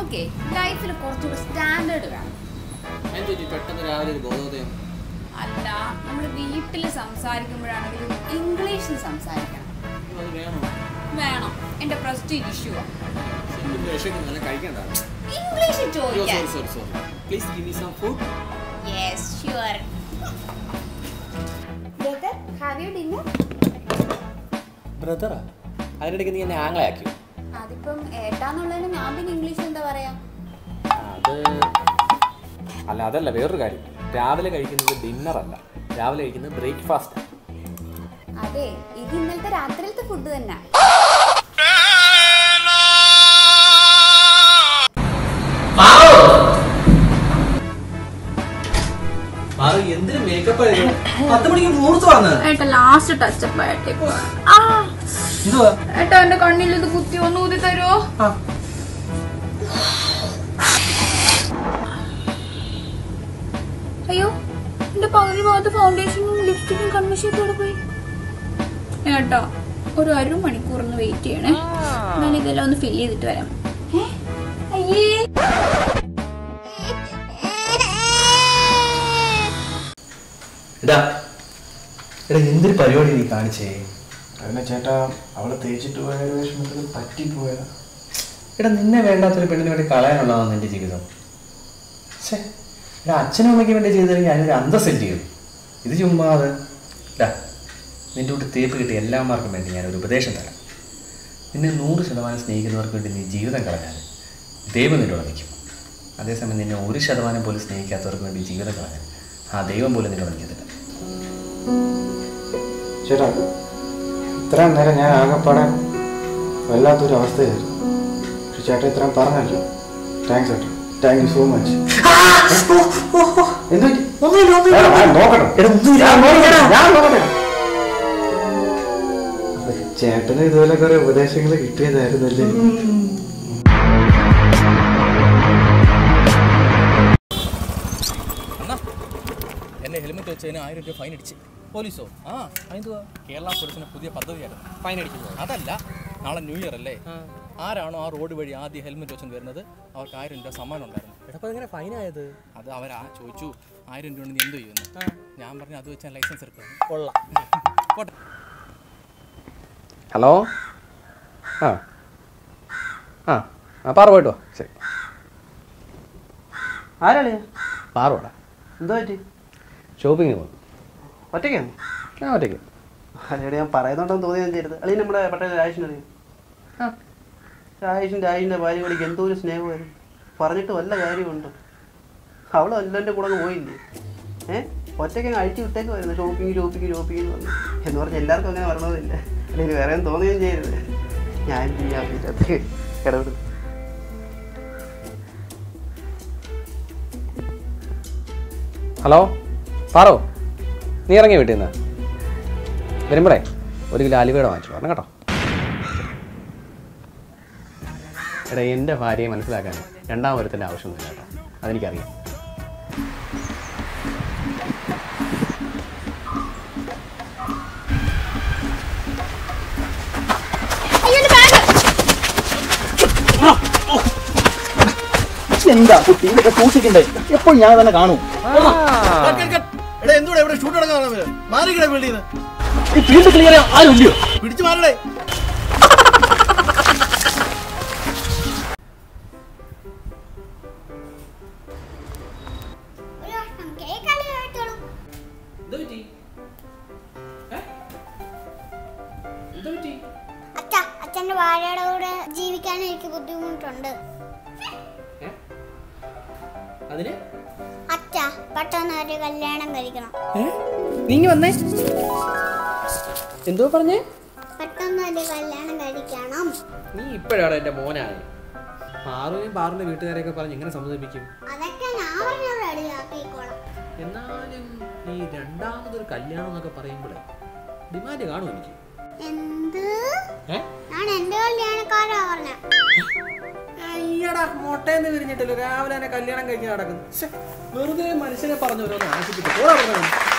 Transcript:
നമുക്കേ ലൈഫിൽ കുറച്ചുകൂടെ സ്റ്റാൻഡേർഡ് വേണം എന്ത് പറ്റി പെട്ടെന്ന് രാവിലെ ഒരു ബോധോദയം അല്ല നമ്മൾ വീട്ടിൽ സംസാരിക്കുമ്പോഴാണെങ്കിലും ഇംഗ്ലീഷിൽ സംസാരിക്കണം അത് വേണോ വേണം എന്റെ പ്രസ്റ്റീജ് ഇഷ്യൂ ശരിക്കും വിഷമിക്കുന്നല്ല കഴിക്കണ്ട ഇംഗ്ലീഷിൽ സോറി ചോദിക്കാൻ sorry sorry please give me some food yes sure have you dinner ബ്രദറാ അതിനിടയ്ക്ക് നീ എന്നെ ആംഗ്ലയാക്കി അതിപ്പം ഏട്ടാന്നുള്ളതിന് ഞാൻ പിന്നെ ഇംഗ്ലീഷിൽ എന്താ പറയാ അത് അല്ല അതല്ല വേറൊരു കാര്യം രാവിലെ കഴിക്കുന്നത് ഡിന്നർ അല്ല രാവിലെ കഴിക്കുന്നത് ബ്രേക്ക്ഫാസ്റ്റ് അതെ ഇത് ഇന്നലത്തെ രാത്രിയിലത്തെ ഫുഡ് തന്നെ എന്തിനു മേക്കപ്പ് പത്ത് മണിക്ക് മുഹൂർത്ത് വന്നത് ഏട്ടാ ലാസ്റ്റ് ടച്ചപ്പ് ആയിട്ടേ എന്തുവാ ഏട്ടാ എന്റെ കണ്ണിൽ ഇത് കുത്തി ഒന്ന് ഊതി തരുമോ അയ്യോ എന്റെ പകുതി ഭാഗത്ത് ഫൗണ്ടേഷനും ലിപ്സ്റ്റിക്കും കൺമഷീറ്റോടെ പോയി ഏട്ടാ ഒരു അര മണിക്കൂർ ഒന്ന് വെയിറ്റ് ചെയ്യണേ ഞാൻ ഇതെല്ലാം ഒന്ന് ഫില്ല് ചെയ്തിട്ട് വരാം ഏ? അയ്യേ എടാ എടാ എന്തൊരു പരിപാടി നീ കാണിച്ചേ അതിനെ ചേട്ടാ അവളെ തേച്ചിട്ട് പോയ ഒരു വിഷമത്തിൽ പറ്റിപ്പോയതാ എടാ നിന്നെ വേണ്ടാത്തൊരു പെണ്ണിന് വേണ്ടി കളയാനുള്ളതാണ് എൻ്റെ ജീവിതം ഛേ എടാ അച്ഛനും അമ്മയ്ക്ക് വേണ്ടി ചെയ്തില്ലെങ്കിൽ അതിനൊരു അന്തസ്സെറ്റ് ചെയ്യും ഇത് ചുമ്മാതെ എടാ നിന്റെ കൂട്ടി തേപ്പ് കിട്ടിയ എല്ലാമാർക്കും വേണ്ടി ഞാനൊരു ഉപദേശം തരാം നിന്നെ നൂറ് ശതമാനം സ്നേഹിക്കുന്നവർക്ക് വേണ്ടി നീ ജീവിതം കളഞ്ഞാൽ ദൈവം നിന്നോട് നിൽക്കും അതേസമയം നിന്നെ ഒരു ശതമാനം പോലും സ്നേഹിക്കാത്തവർക്ക് വേണ്ടി ജീവിതം കളഞ്ഞാൽ ആ ദൈവം പോലും നിന്നോട് നിൽക്കത്തില്ല ചേട്ടാ ഇത്രയും നേരം ഞാൻ ആകെപ്പാടെ വല്ലാത്തൊരു അവസ്ഥയായിരുന്നു പക്ഷെ ചേട്ടാ ഇത്രയും പറഞ്ഞല്ലോ താങ്ക്സ് ചേട്ടാ താങ്ക് യു സോ മച്ച് എന്ത് പറ്റി? എടാ, ഞാൻ നോക്കട്ടെ. ഞാൻ നോക്കട്ടെ. ഞാൻ നോക്കട്ടെ. അപ്പൊ ചേട്ടന് ഇതുപോലെ കുറെ ഉപദേശങ്ങൾ കിട്ടിയതായിരുന്നല്ലേ എന്നാ എന്നെ ഹെൽമെറ്റ് വെച്ചതിന് ആയിരം രൂപ ഫൈൻ അടിച്ച് പോലീസോ ആ അതെന്തുവാ കേരള പോലീസിന് പുതിയ പദ്ധതിയായിരുന്നു ഫൈൻ അടിക്കുന്നത് അതല്ല നാളെ ന്യൂ ഇയർ അല്ലേ ആരാണോ ആ റോഡ് വഴി ആദ്യം ഹെൽമെറ്റ് വെച്ചുകൊണ്ട് വരുന്നത് അവർക്ക് ആയിരം രൂപ സമ്മാനം ഉണ്ടായിരുന്നു എടപ്പോ എങ്ങനെ ഫൈൻ ആയത് അത് അവരാ ചോദിച്ചു ആയിരം രൂപ നീ എന്ത് ചെയ്യുന്നു ഞാൻ പറഞ്ഞു അത് വെച്ചാൽ ലൈസൻസ് എടുക്കുക കൊള്ളാം പോട്ടെ ഹലോ ആ ആ ആ പാറ പോയിട്ടോ ശരി ആരാളിയാ പാറോടാ എന്തോ പറ്റി ഷോപ്പിങ്ങിന് പോകുന്നു ഒറ്റയ്ക്കാണ് ഞാൻ ഒറ്റയ്ക്ക് അല്ലേടി ഞാൻ പറയുന്നോണ്ടെന്ന് തോന്നി ഞാൻ ചെയ്തത് അളി നമ്മുടെ പട്ടേൽ രാജേഷിൻ്റെ അറിയാം രാജേഷിൻ്റെ രാജേഷിൻ്റെ ഭാര്യ കൂടിക്ക് എന്തോ ഒരു സ്നേഹമായിരുന്നു പറഞ്ഞിട്ട് വല്ല കാര്യമുണ്ടോ അവൾ എല്ലാൻ്റെ കൂടെ അങ്ങ് പോയില്ലേ ഏ ഒറ്റയ്ക്ക് അങ്ങ് അഴിച്ചു വിട്ടേക്കുമായിരുന്നു ഷോപ്പിംഗ് ഷോപ്പിംഗ് ഷോപ്പിംഗ് എന്ന് പറഞ്ഞു എന്ന് പറഞ്ഞ് എല്ലാവർക്കും അങ്ങനെ വരണമെന്നില്ല അല്ലെങ്കിൽ വേറെ ഒന്നും തോന്നുകയും ചെയ്യരുത് ഞാൻ ചെയ്യാൻ ഇതിനകത്ത് ഇടപെടുന്നു ഹലോ പാറോ നീ ഇറങ്ങി വീട്ടിൽ നിന്ന് വരുമ്പോഴേ ഒരു കിലോ അലുവയുടെ വാങ്ങിച്ചു പറഞ്ഞു കേട്ടോ എടാ എൻ്റെ ഭാര്യയെ മനസ്സിലാക്കാൻ രണ്ടാം ഒരുത്തിൻ്റെ ആവശ്യമൊന്നുമില്ല കേട്ടോ അതെനിക്കറിയാം എന്താ കുട്ടി ഇതൊക്കെ സൂക്ഷിക്കണ്ടേ എപ്പോഴും ഞാൻ തന്നെ കാണും എടാ എന്തുകൂടെ ഇവിടെ ഷൂട്ട് നടക്കാൻ മാറിക്കട വെളിയിൽ ഈ ഫീൽഡ് ക്ലിയർ ആരും ഇല്ലയോ പിടിച്ചു മാറടേ അച്ഛ അച്ഛന്റെ ഭാര്യയുടെ കൂടെ ജീവിക്കാൻ എനിക്ക് ബുദ്ധിമുട്ടുണ്ട് അതിന് അച്ഛ പെട്ടെന്ന് ഒരു കല്യാണം കഴിക്കണം നീ വന്നേ എന്തോ പറഞ്ഞേ പെട്ടെന്ന് ഒരു കല്യാണം കഴിക്കണം നീ ഇപ്പോഴാണ് എൻ്റെ മോനാണ് പാറുവിനെയും പാറിൻ്റെ വീട്ടുകാരെയൊക്കെ പറഞ്ഞ് എങ്ങനെ സമ്മതിപ്പിക്കും അതൊക്കെ ഞാൻ പറഞ്ഞത് റെഡിയാക്കിക്കോളാം എന്നാലും ഈ രണ്ടാമതൊരു കല്യാണം എന്നൊക്കെ പറയുമ്പോഴേ ഡിമാൻഡ് കാണും എനിക്ക് എന്ത് ഏ? ഞാൻ എന്റെ കല്യാണക്കാരാ പറഞ്ഞ അയ്യടാ മൊട്ടേന്ന് വിരിഞ്ഞിട്ടല്ലോ രാവിലെ തന്നെ കല്യാണം കഴിഞ്ഞ് നടക്കുന്നു ശ്ശെ, വെറുതെ മനുഷ്യനെ പറഞ്ഞു ഓരോന്ന് ആശിപ്പിച്ചു